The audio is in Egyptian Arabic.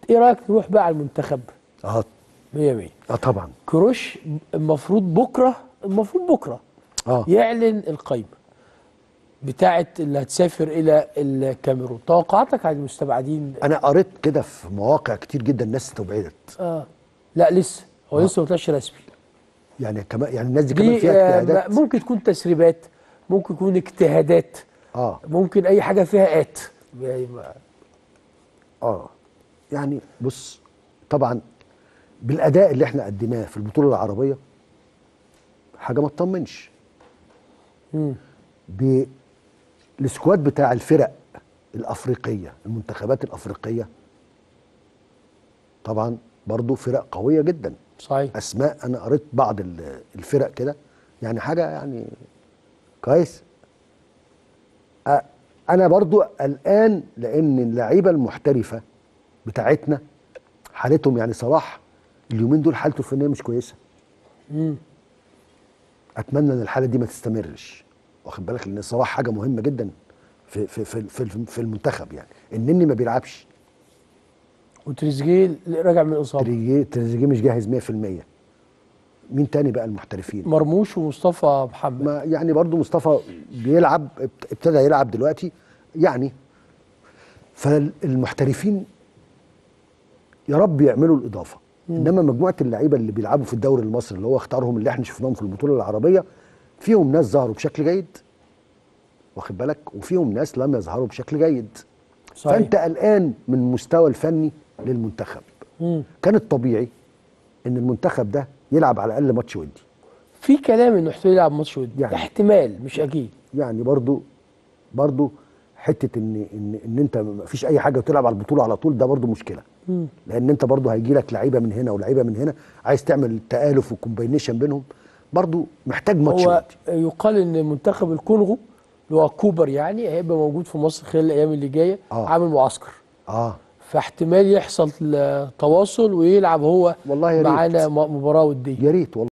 ايه رايك نروح بقى على المنتخب اه 100 100 اه طبعا كروش المفروض بكره المفروض بكره اه يعلن القائمه بتاعه اللي هتسافر الى الكاميرون توقعاتك على المستبعدين انا قريت كده في مواقع كتير جدا ناس استبعدت اه لا لسه هو لسه ما طلعش رسمي يعني كمان يعني الناس دي كمان دي فيها آه اجتهادات ممكن تكون تسريبات ممكن يكون اجتهادات اه ممكن اي حاجه فيها ات يعني ما- اه يعني بص طبعا بالاداء اللي احنا قدمناه في البطوله العربيه حاجه ما تطمنش مم. بالسكواد بتاع الفرق الافريقيه المنتخبات الافريقيه طبعا برضو فرق قويه جدا صحيح اسماء انا قريت بعض ال- الفرق كده يعني حاجه يعني كويس أ- انا برضو قلقان لان اللعيبه المحترفه بتاعتنا حالتهم يعني صلاح اليومين دول حالته الفنيه مش كويسه مم. اتمنى ان الحاله دي ما تستمرش واخد بالك لان صلاح حاجه مهمه جدا في في في في, في المنتخب يعني النني ما بيلعبش وتريزيجيه راجع من اصابه تريزيجيه تريزيجيه مش جاهز 100% مين تاني بقى المحترفين مرموش ومصطفى محمد ما يعني برضو مصطفى بيلعب ابت- ابتدى يلعب دلوقتي يعني فالمحترفين يا رب يعملوا الاضافه انما مجموعه اللعيبه اللي بيلعبوا في الدوري المصري اللي هو اختارهم اللي احنا شفناهم في البطوله العربيه فيهم ناس ظهروا بشكل جيد واخد بالك وفيهم ناس لم يظهروا بشكل جيد صحيح. فانت قلقان من المستوى الفني للمنتخب مم. كان الطبيعي ان المنتخب ده يلعب على الاقل ماتش ودي في كلام انه احتمال يلعب ماتش ودي يعني. احتمال مش اكيد يعني برضو برضو حته ان ان ان انت ما فيش اي حاجه وتلعب على البطوله على طول ده برضو مشكله مم. لان انت برضو هيجي لك لعيبه من هنا ولعيبه من هنا عايز تعمل تالف وكومباينيشن بينهم برضو محتاج ماتش هو ودي يقال ان منتخب الكونغو اللي هو كوبر يعني هيبقى موجود في مصر خلال الايام اللي جايه آه. عامل معسكر اه فاحتمال يحصل تواصل ويلعب هو والله يا ريت. معانا م- مباراه وديه يا ريت والله